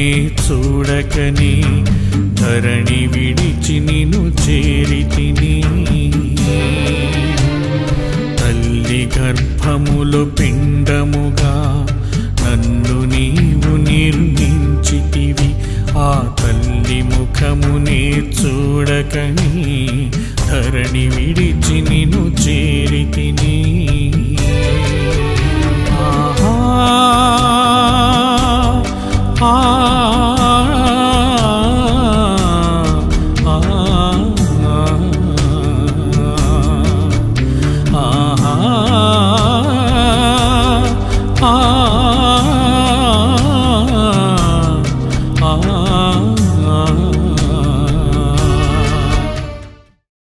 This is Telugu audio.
చూడకనే ధరణి విడిచి నిను చేరితిని తల్లి గర్భములో పిండముగా నన్ను నీవు నిర్మించితివి ఆ తల్లి ముఖమునే చూడకని ధరణి విడిచి నిను చేరితిని